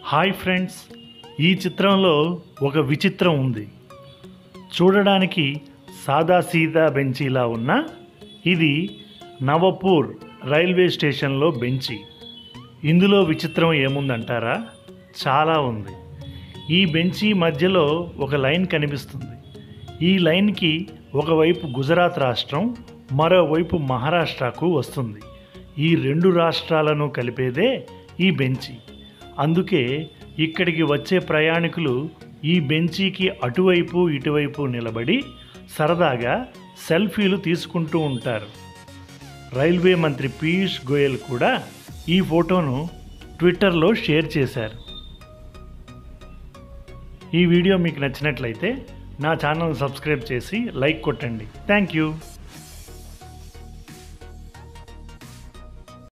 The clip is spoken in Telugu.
హాయ్ ఫ్రెండ్స్ ఈ చిత్రంలో ఒక విచిత్రం ఉంది చూడడానికి సాదాసీదా బెంచీలా ఉన్న ఇది నవపూర్ రైల్వే స్టేషన్లో బెంచి ఇందులో విచిత్రం ఏముందంటారా చాలా ఉంది ఈ బెంచి మధ్యలో ఒక లైన్ కనిపిస్తుంది ఈ లైన్కి ఒకవైపు గుజరాత్ రాష్ట్రం మరోవైపు మహారాష్ట్రకు వస్తుంది ఈ రెండు రాష్ట్రాలను కలిపేదే ఈ బెంచి అందుకే ఇక్కడికి వచ్చే ప్రయాణికులు ఈ బెంచీకి అటువైపు ఇటువైపు నిలబడి సరదాగా సెల్ఫీలు తీసుకుంటూ ఉంటారు రైల్వే మంత్రి పీయూష్ గోయల్ కూడా ఈ ఫోటోను ట్విట్టర్లో షేర్ చేశారు ఈ వీడియో మీకు నచ్చినట్లయితే నా ఛానల్ సబ్స్క్రైబ్ చేసి లైక్ కొట్టండి థ్యాంక్ యూ